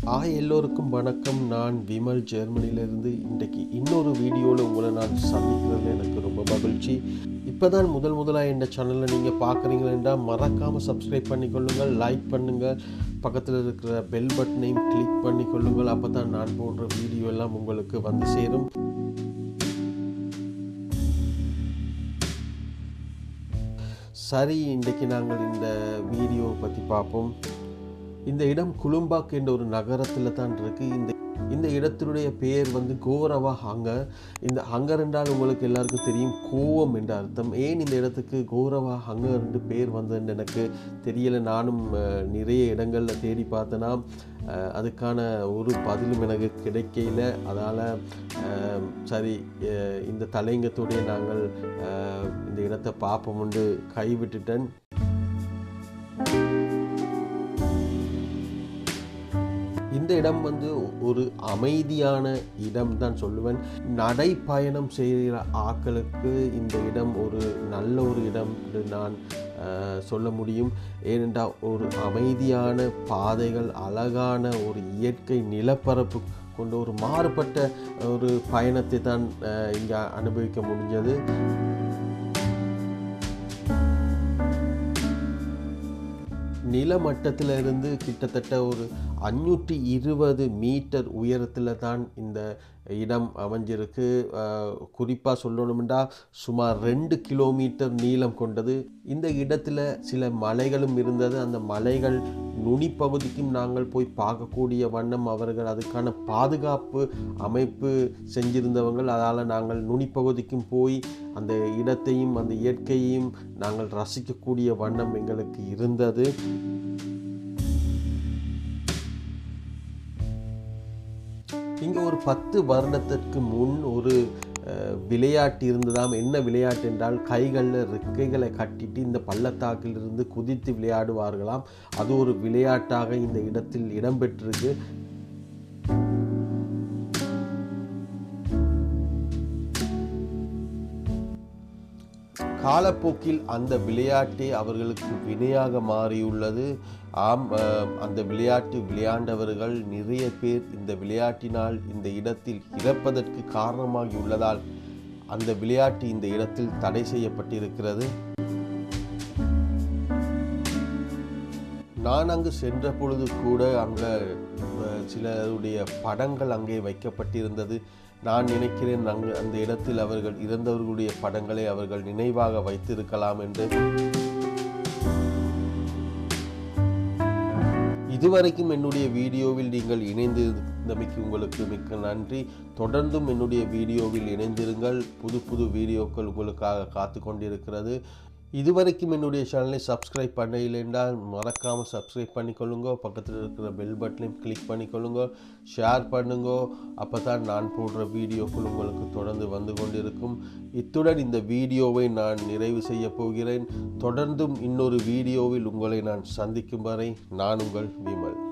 ஆ எல்லோருக்கும் வணக்கம் நான் விமல் ஜெர்மனியிலிருந்து இன்றைக்கு இன்னொரு வீடியோவில் உங்களை நான் சந்திக்கிறதுல எனக்கு ரொம்ப மகிழ்ச்சி இப்போ தான் முதல் முதலாக இந்த சேனலை நீங்கள் பார்க்குறீங்களா மறக்காமல் சப்ஸ்கிரைப் பண்ணிக்கொள்ளுங்கள் லைக் பண்ணுங்கள் பக்கத்தில் இருக்கிற பெல் பட்டனையும் கிளிக் பண்ணிக்கொள்ளுங்கள் அப்போ தான் நான் போடுற வீடியோ எல்லாம் உங்களுக்கு வந்து சேரும் சரி இன்றைக்கு நாங்கள் இந்த வீடியோவை பற்றி பார்ப்போம் இந்த இடம் குலும்பாக் என்ற ஒரு நகரத்தில் தான் இருக்குது இந்த இந்த இடத்தினுடைய பெயர் வந்து கோரவா ஹங்கர் இந்த ஹங்கர் என்றால் உங்களுக்கு எல்லாருக்கும் தெரியும் கோவம் என்ற அர்த்தம் ஏன் இந்த இடத்துக்கு கோரவா ஹங்கர் என்று பெயர் வந்ததுன்னு எனக்கு தெரியலை நானும் அஹ், நிறைய இடங்களில் தேடி பார்த்தேன்னா அஹ், அதுக்கான ஒரு பதிலும் எனக்கு கிடைக்கல அதால் சரி அஹ், இந்த தலைங்கத்தோடைய நாங்கள் அஹ், இந்த இடத்தை பார்ப்போம்னு கைவிட்டுட்டேன் இந்த இடம் வந்து ஒரு அமைதியான இடம் தான் சொல்லுவேன் நடைப்பயணம் செய்கிற ஆட்களுக்கு இந்த இடம் ஒரு நல்ல ஒரு இடம் என்று நான் அஹ், சொல்ல முடியும் ஏனென்றால் ஒரு அமைதியான பாதைகள் அழகான ஒரு இயற்கை நிலப்பரப்பு கொண்ட ஒரு மாறுபட்ட ஒரு பயணத்தை தான் இங்கே அனுபவிக்க முடிஞ்சது நிலமட்டத்தில் இருந்து கிட்டத்தட்ட ஒரு அஞ்சூற்றி இருபது மீட்டர் உயரத்தில் தான் இந்த இடம் அமைஞ்சிருக்கு குறிப்பாக சொல்லணும்னா சுமார் ரெண்டு கிலோமீட்டர் நீளம் கொண்டது இந்த இடத்துல சில மலைகளும் இருந்தது அந்த மலைகள் நுனிப்பகுதிக்கும் நாங்கள் போய் பார்க்கக்கூடிய வண்ணம் அவர்கள் அதுக்கான பாதுகாப்பு அமைப்பு செஞ்சிருந்தவங்கள் அதால் நாங்கள் நுனிப்பகுதிக்கும் போய் அந்த இடத்தையும் அந்த இயற்கையையும் நாங்கள் ரசிக்கக்கூடிய வண்ணம் எங்களுக்கு இருந்தது இங்கே ஒரு பத்து வருடத்திற்கு முன் ஒரு அஹ், விளையாட்டு இருந்ததாம் என்ன விளையாட்டு என்றால் கைகளில் ரெக்கைகளை கட்டிட்டு இந்த பள்ளத்தாக்கிலிருந்து குதித்து விளையாடுவார்களாம் அது ஒரு விளையாட்டாக இந்த இடத்தில் இடம்பெற்றிருக்கு காலப்போக்கில் அந்த விளையாட்டே அவர்களுக்கு வினையாக மாறியுள்ளது ஆம் அஹ், அந்த விளையாட்டு விளையாண்டவர்கள் நிறைய பேர் இந்த விளையாட்டினால் இந்த இடத்தில் இறப்பதற்கு காரணமாகியுள்ளதால் அந்த விளையாட்டு இந்த இடத்தில் தடை செய்யப்பட்டிருக்கிறது நான் அங்கு சென்ற பொழுது கூட அங்கே அஹ், சிலருடைய படங்கள் அங்கே வைக்கப்பட்டிருந்தது நான் நினைக்கிறேன் அங்கு அந்த இடத்தில் அவர்கள் இறந்தவர்களுடைய படங்களை அவர்கள் நினைவாக வைத்திருக்கலாம் என்று இதுவரைக்கும் என்னுடைய வீடியோவில் நீங்கள் இணைந்திருந்தமைக்கு உங்களுக்கு மிக்க நன்றி தொடர்ந்தும் என்னுடைய வீடியோவில் இணைந்திருங்கள் புது புது வீடியோக்கள் உங்களுக்காக காத்து கொண்டிருக்கிறது இதுவரைக்கும் என்னுடைய சேனலை சப்ஸ்கிரைப் பண்ண இல்லைன்றால் மறக்காமல் சப்ஸ்கிரைப் பண்ணிக்கொள்ளுங்க பக்கத்தில் இருக்கிற பெல் பட்டனையும் கிளிக் பண்ணிக்கொள்ளுங்க ஷேர் பண்ணுங்க அப்போ தான் நான் போடுற வீடியோக்கள் உங்களுக்கு தொடர்ந்து வந்து கொண்டிருக்கும் இத்துடன் இந்த வீடியோவை நான் நிறைவு செய்ய போகிறேன் தொடர்ந்தும் இன்னொரு வீடியோவில் உங்களை நான் சந்திக்கும் வரை நான் உங்கள் விமல்